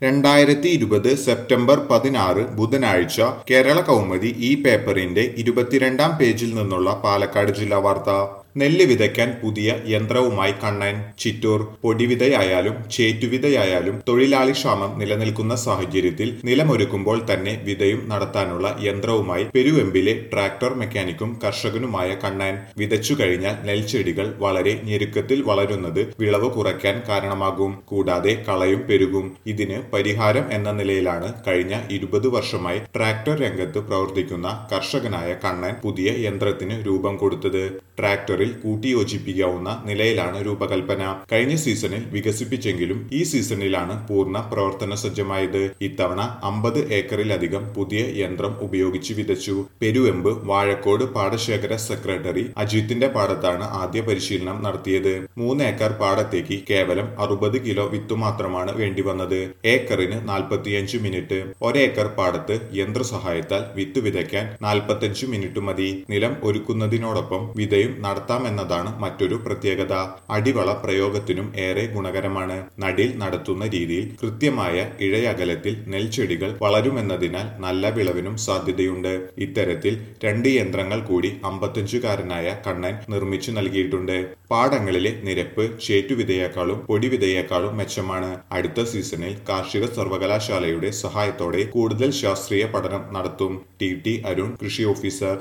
രണ്ടായിരത്തി ഇരുപത് സെപ്റ്റംബർ പതിനാറ് ബുധനാഴ്ച കേരള കൗമുദി ഈ പേപ്പറിന്റെ ഇരുപത്തിരണ്ടാം പേജിൽ നിന്നുള്ള പാലക്കാട് ജില്ലാ വാർത്ത നെല്ല് വിതയ്ക്കാൻ പുതിയ യന്ത്രവുമായി കണ്ണൻ ചിറ്റൂർ പൊടിവിതയായാലും ചേറ്റുവിതയായാലും തൊഴിലാളി ക്ഷാമം നിലനിൽക്കുന്ന സാഹചര്യത്തിൽ നിലമൊരുക്കുമ്പോൾ തന്നെ വിതയും നടത്താനുള്ള യന്ത്രവുമായി പെരുവെമ്പിലെ ട്രാക്ടർ മെക്കാനിക്കും കർഷകനുമായ കണ്ണൻ വിതച്ചു കഴിഞ്ഞാൽ നെൽച്ചെടികൾ വളരെ ഞെരുക്കത്തിൽ വളരുന്നത് വിളവ് കുറയ്ക്കാൻ കാരണമാകും കൂടാതെ കളയും പെരുകും ഇതിന് പരിഹാരം എന്ന നിലയിലാണ് കഴിഞ്ഞ ഇരുപത് വർഷമായി ട്രാക്ടർ രംഗത്ത് പ്രവർത്തിക്കുന്ന കർഷകനായ കണ്ണൻ പുതിയ യന്ത്രത്തിന് രൂപം കൊടുത്തത് ട്രാക്ടറിൽ കൂട്ടിയോജിപ്പിക്കാവുന്ന നിലയിലാണ് രൂപകൽപ്പന കഴിഞ്ഞ സീസണിൽ വികസിപ്പിച്ചെങ്കിലും ഈ സീസണിലാണ് പൂർണ്ണ പ്രവർത്തന സജ്ജമായത് ഇത്തവണ അമ്പത് ഏക്കറിലധികം പുതിയ യന്ത്രം ഉപയോഗിച്ച് വിതച്ചു പെരുവെമ്പ് വാഴക്കോട് പാടശേഖര സെക്രട്ടറി അജിത്തിന്റെ പാടത്താണ് ആദ്യ പരിശീലനം നടത്തിയത് മൂന്ന് ഏക്കർ പാടത്തേക്ക് കേവലം അറുപത് കിലോ വിത്തു മാത്രമാണ് വേണ്ടി വന്നത് ഏക്കറിന് നാൽപ്പത്തിയഞ്ച് മിനിറ്റ് ഒരേക്കർ പാടത്ത് യന്ത്രസഹായത്താൽ വിത്ത് വിതയ്ക്കാൻ നാൽപ്പത്തഞ്ച് മിനിറ്റ് മതി നിലം ഒരുക്കുന്നതിനോടൊപ്പം വിതയും നടത്താമെന്നതാണ് മറ്റൊരു പ്രത്യേകത അടിവള പ്രയോഗത്തിനും ഏറെ ഗുണകരമാണ് നടിൽ നടത്തുന്ന രീതിയിൽ കൃത്യമായ ഇഴയകലത്തിൽ നെൽച്ചെടികൾ വളരുമെന്നതിനാൽ നല്ല വിളവിനും സാധ്യതയുണ്ട് ഇത്തരത്തിൽ രണ്ട് യന്ത്രങ്ങൾ കൂടി അമ്പത്തഞ്ചുകാരനായ കണ്ണൻ നിർമ്മിച്ചു നൽകിയിട്ടുണ്ട് പാടങ്ങളിലെ നിരപ്പ് ചേറ്റുവിതയേക്കാളും പൊടിവിതയേക്കാളും മെച്ചമാണ് അടുത്ത സീസണിൽ കാർഷിക സർവകലാശാലയുടെ സഹായത്തോടെ കൂടുതൽ ശാസ്ത്രീയ പഠനം നടത്തും ടി ടി അരുൺ കൃഷി ഓഫീസർ